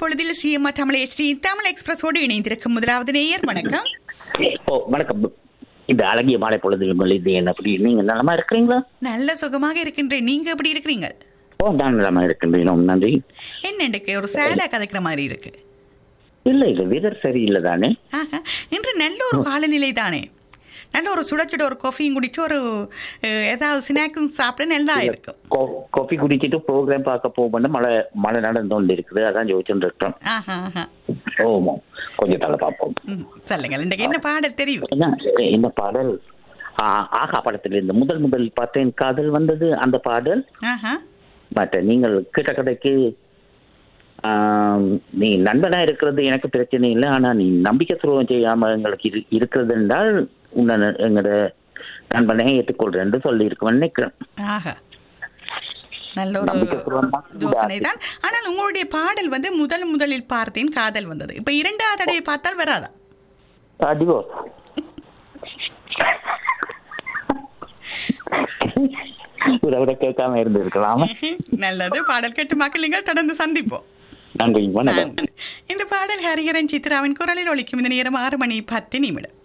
இப்பொழுதில் CMR Tamil Shri Tamil எக்ஸ்பிரஸோடு இணைந்திருக்கும் முதலாவது நேயர் வணக்கம் ஓ வணக்கம் இந்த அழகிய மாலை பொழுது உங்கள் இது என்ன அப்படி நீங்க நலமா இருக்கிறீங்களா நல்ல சுகமாக இருக்கின்றேன் நீங்க எப்படி இருக்கிறீங்க ஓ நான் நலமா இருக்கின்றேன் நன்றி என்னண்டுக்கு ஒரு சேடா கதைக்கிற மாதிரி இருக்கு இல்ல இல்ல வெதர் சரியில்லை தானே ஆஹா, இன்று நல்ல ஒரு காலநிலை தானே நல்ல ஒரு சுட சுட ஒரு காஃபியும் குடிச்சு ஒரு அஹ், ஏதாவது ஸ்நாக்கும் சாப்பிட நல்லா இருக்கும் காஃபி குடிச்சிட்டு ப்ரோக்ராம் பார்க்க போகும்போது மழை மழை நடந்து கொண்டு இருக்குது அதான் யோசிச்சுட்டு இருக்கோம் ஆஹா ஆஹா ஓமோ கொஞ்சம் தலை பார்ப்போம் ம், சொல்லுங்கள் இன்றைக்கு என்ன பாடல் தெரியும் என்ன இந்த பாடல் ஆ, ஆகா படத்தில் இந்த முதல் முதல் பார்த்தேன் காதல் வந்தது அந்த பாடல் ஆஹா பட் நீங்கள் கிட்ட கதைக்கு ஆம், நீ நண்பனா இருக்கிறது எனக்கு பிரச்சனை இல்லை ஆனா நீ நம்பிக்கை துரோகம் செய்யாம எங்களுக்கு இரு- இருக்கிறது என்றால் உன்னை ந- எங்களோட நண்பனை ஏற்றுக்கொள்றேன் சொல்லி இருக்கேன் நினைக்கிறேன் ஆஹா நல்ல ஒரு நம்பிக்கை துரோகம் தான் யோசனை தான் ஆனால் உங்களுடைய பாடல் வந்து முதல் முதலில் பார்த்தேன் காதல் வந்தது இப்ப இரண்டாவது தடவை பார்த்தால் வராதா டிவோர்ஸ் உறவுரை கேட்காம இருந்திருக்கலாம் நல்லது பாடல் கேட்டு மக்கள் நீங்கள் தொடர்ந்து சந்திப்போம் நன்றி வணக்கம் இந்த பாடல் ஹரிஹரன் சித்ராவின் குரலில் ஒலிக்கும் இந்த நேரம் ஆறு மணி பத்து நிமிடம்